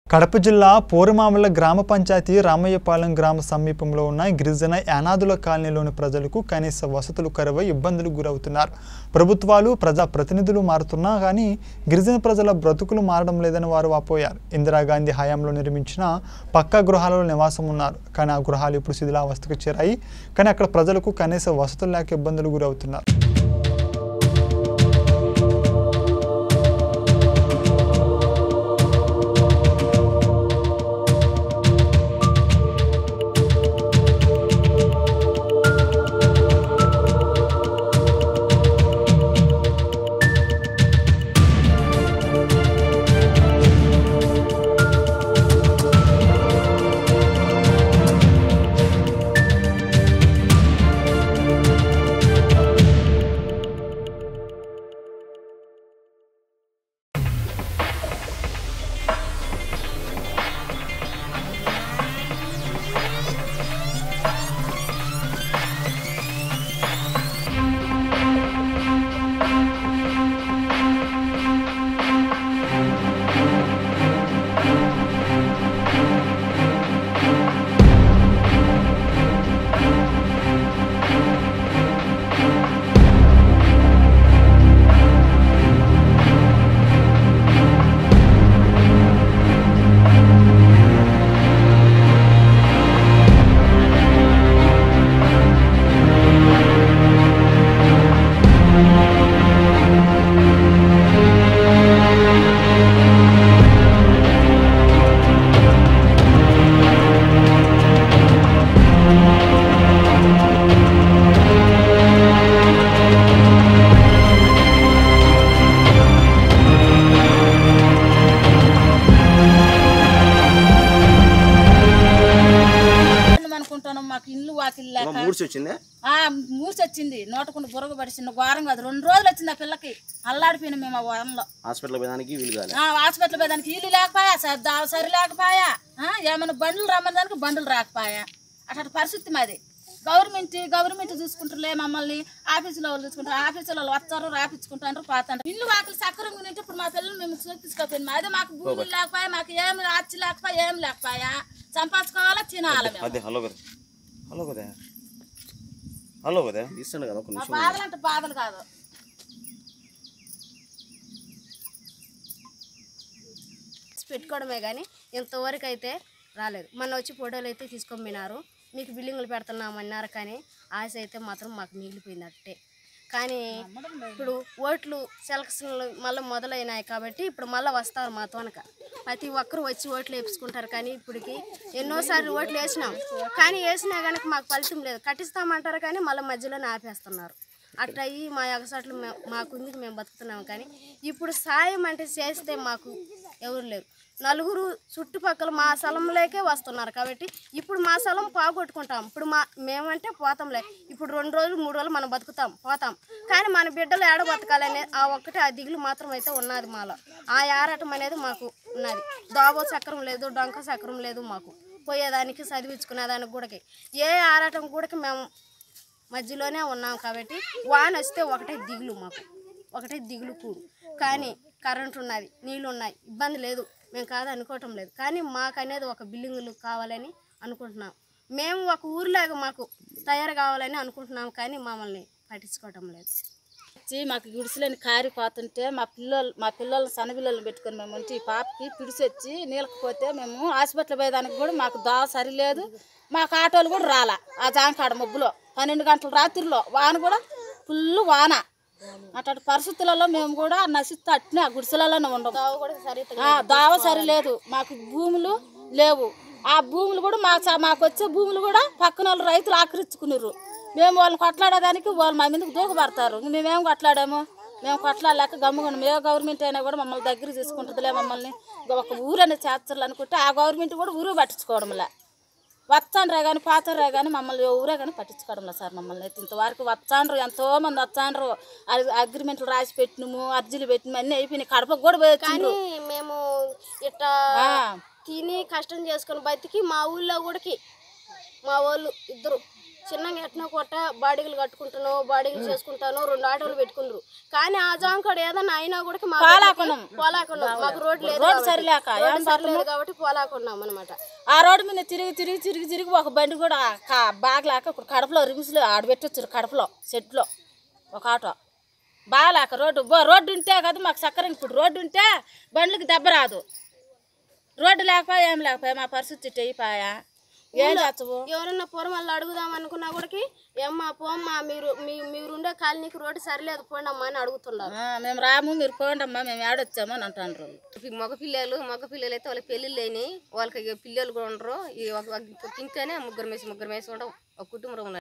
కడప జిల్లా పోరుమామల గ్రామ పంచాయతీ రామయ్యపాలెం గ్రామ సమీపంలో ఉన్న గిరిజన యానాదుల కాలనీలోని ప్రజలకు కనీస వసతులు కరువై ఇబ్బందులు గురవుతున్నారు ప్రభుత్వాలు ప్రజా ప్రతినిధులు మారుతున్నా కానీ గిరిజన ప్రజల బ్రతుకులు మారడం లేదని వారు వాపోయారు ఇందిరాగాంధీ హయాంలో నిర్మించిన పక్కా గృహాలలో నివాసం ఉన్నారు కానీ ఆ గృహాలు ఇప్పుడు శిథిలావస్థకు చేరాయి కానీ అక్కడ ప్రజలకు కనీస వసతులు లేక ఇబ్బందులు గురవుతున్నారు ఉన్నాం అనుకుంటున్నాం మాకు ఇల్లు వాకిల్ లేక మూడ్స్ వచ్చిందే ఆ మూసి వచ్చింది నోటకుండా బుర్రగ పడిచింది ఘోరం కాదు రెండు రోజులు వచ్చింది ఆ పిల్లకి అల్లాడిపోయినాం మేము ఆ వారంలో హాస్పిటల్ పోయడానికి వీలు కాలే ఆ హాస్పిటల్ పోయేదానికి ఇల్లు లేకపోయా స- దా- సరి లేకపోయా ఆ, ఏమైనా బండ్లు రమ్మని దానికి బండ్లు రాకపోయా అట్లాంటి పరిస్థితి మాది గవర్నమెంట్ గవర్నమెంట్ చూసుకుంటారులే మమ్మల్ని ఆఫీసులో వాళ్ళు చూసుకుంటారు ఆఫీసులో వాళ్ళు వస్తారు రాపించుకుంటారు పోతారు ఇల్లు వాకిలు సక్రంగా ఉంటే ఇప్పుడు మా పిల్లలు మేము చూపించుకోపోయింది అదే మాకు భూములు లేకపోయా మాకు ఏమి ఆర్చి లేకపోయా ఏం లేకపోయా సంపాదించుకోవాలా తినాలి మేము అదే హలో కదా హలో కదా హలో కదా ఇస్తాను కదా ఒక మా నిమిషం బాధలు అంటే బాధలు కాదు పెట్టుకోవడమే కానీ ఇంతవరకు అయితే రాలేదు మొన్న వచ్చి ఫోటోలు అయితే తీసుకొని పోయినారు మీకు బిల్డింగ్లు పెడుతున్నామన్నారు కానీ ఆశ అయితే మాత్రం మాకు మిగిలిపోయింది అట్టే కానీ ఇప్పుడు ఓట్లు సెలక్షన్లు మళ్ళీ మొదలైనాయి కాబట్టి ఇప్పుడు మళ్ళీ వస్తారు మా తోనక ప్రతి ఒక్కరు వచ్చి ఓట్లు వేపించుకుంటారు కానీ ఇప్పటికి ఎన్నోసార్లు ఓట్లు వేసినాం కానీ వేసినా కనుక మాకు ఫలితం లేదు కట్టిస్తామంటారు కానీ మళ్ళీ మధ్యలోనే ఆపేస్తున్నారు అట్లా అయ్యి మా ఎగసాట్లు మే- మాకుంది మేము బతుకుతున్నాం కానీ ఇప్పుడు సాయం అంటే చేస్తే మాకు ఎవరు లేరు నలుగురు చుట్టుపక్కల మా స్థలంలోకే వస్తున్నారు కాబట్టి ఇప్పుడు మా స్థలం పోగొట్టుకుంటాం ఇప్పుడు మా మేమంటే పోతాంలే ఇప్పుడు రెండు రోజులు మూడు రోజులు మనం బతుకుతాం పోతాం కానీ మన బిడ్డలు ఏడ బతకాలనే ఆ ఒక్కటి ఆ దిగులు మాత్రం అయితే ఉన్నది మాలో ఆ ఆరాటం అనేది మాకు ఉన్నది దోబో చక్రం లేదు డొంక చక్రం లేదు మాకు పోయేదానికి చదివించుకునేదానికి కూడా ఏ ఆరాటం కూడా మేము మధ్యలోనే ఉన్నాం కాబట్టి వాన వస్తే ఒకటే దిగులు మాకు ఒకటే దిగులు కూడు కానీ కరెంట్ ఉన్నది నీళ్ళు ఉన్నాయి ఇబ్బంది లేదు మేము కాదు అనుకోవటం లేదు కానీ మాకు అనేది ఒక బిల్డింగులు కావాలని అనుకుంటున్నాం మేము ఒక ఊరిలాగా మాకు తయారు కావాలని అనుకుంటున్నాం కానీ మమ్మల్ని పట్టించుకోవటం లేదు వచ్చి మాకు గుడిసెలని కారిపోతుంటే మా పిల్లలు మా పిల్లలు సన్న పిల్లలు పెట్టుకొని మేము ఉంటే ఈ పాపకి పిడిసి వచ్చి నీళ్ళకపోతే మేము హాస్పిటల్ పోయేదానికి కూడా మాకు దా సరిలేదు మాకు ఆటోలు కూడా రాలా ఆ జాంకాడ మబ్బులో పన్నెండు గంటల రాత్రిలో వాన కూడా ఫుల్ వాన అట్లాంటి పరిస్థితులలో మేము కూడా నశిస్తూ అట్నే ఆ గుడిసెలలోనే ఉండము ఆ, దావ సరిలేదు మాకు భూములు లేవు ఆ భూములు కూడా మా చ- మాకు వచ్చే భూములు కూడా పక్కన వాళ్ళు రైతులు ఆక్రమించుకున్నారు మేము వాళ్ళని కొట్లాడడానికి వాళ్ళు మా మీదకి దూకబడతారు ఇంక మేమేం కొట్లాడాము మేము కొట్లాడలేక గమ్ముకున్నాం ఏ గవర్నమెంట్ అయినా కూడా మమ్మల్ని దగ్గర తీసుకుంటుందిలే మమ్మల్ని ఒక ఊరు అనేది చేస్తారు అనుకుంటే ఆ గవర్నమెంట్ కూడా ఊరు పట్టించుకోవడంలే వచ్చాండ్రే కానీ పాతరే కానీ మమ్మల్ని ఊరే కానీ పట్టించుకోవడంలే సార్ మమ్మల్ని అయితే ఇంతవరకు వచ్చాండ్రు ఎంతో మంది వచ్చాండ్రు అగ్రిమెంట్లు రాసి పెట్టినము అర్జీలు పెట్టినము అన్నీ అయిపోయినాయి కడపకు కూడా పోయి వచ్చిండ్రు. కానీ మేము ఇట్లా ఆ. తిని కష్టం చేసుకొని బతికి మా ఊళ్ళో కూడాకి మా వాళ్ళు ఇద్దరు చిన్నగా ఎట్నో కొట్ట బాడీలు కట్టుకుంటాను బాడీలు చేసుకుంటాను రెండు ఆటోలు పెట్టుకున్నారు కానీ ఆ జాంకాడు ఏదన్నా అయినా కూడా మా పోలాకున్నాం. పోలాకున్నాం మాకు రోడ్ లేదు రోడ్డు కాబట్టి. సరిలేక ఏం రోడ్డు సరిలేదు కాబట్టి పోలాకున్నాం అనమాట ఆ రోడ్డు మీద తిరిగి తిరిగి తిరిగి తిరిగి ఒక బండి కూడా కా- బాగలేక ఇప్పుడు కడపలో రిమ్స్లో ఆడ పెట్టొచ్చారు కడపలో సెట్లో ఒక ఆటో బాగలేక రోడ్డు బో రోడ్డు ఉంటే కదా మాకు చక్కర ఇప్పుడు రోడ్డు ఉంటే బండ్లకి దెబ్బ రాదు రోడ్డు లేకపోయా ఏం లేకపోయా మా పరిస్థితి ఇట్ట అయిపోయా ఏం చేస్తావు ఎవరన్నా పూర్వం వాళ్ళు అడుగుదాం అనుకున్నా కూడా ఏమ్మా పోమ్మా మీరు మీ మీరుండే కాలనీకి రోడ్డు సరిలేదు పోండి అమ్మా అని అడుగుతున్నారు ఆ, మేము రాము మీరు పోండి అమ్మా మేము ఏడొచ్చాము అని అంటారు వాళ్ళు మగ పిల్లలు మగ పిల్లలు అయితే వాళ్ళకి పెళ్ళిళ్ళు లేని వాళ్ళకి పిల్లలు కూడా ఉండరు ఈ ఒక ఇంకానే ముగ్గురు మేసి ముగ్గురు మేసి ఉండవు ఒక కుటుంబం ఉన్నారు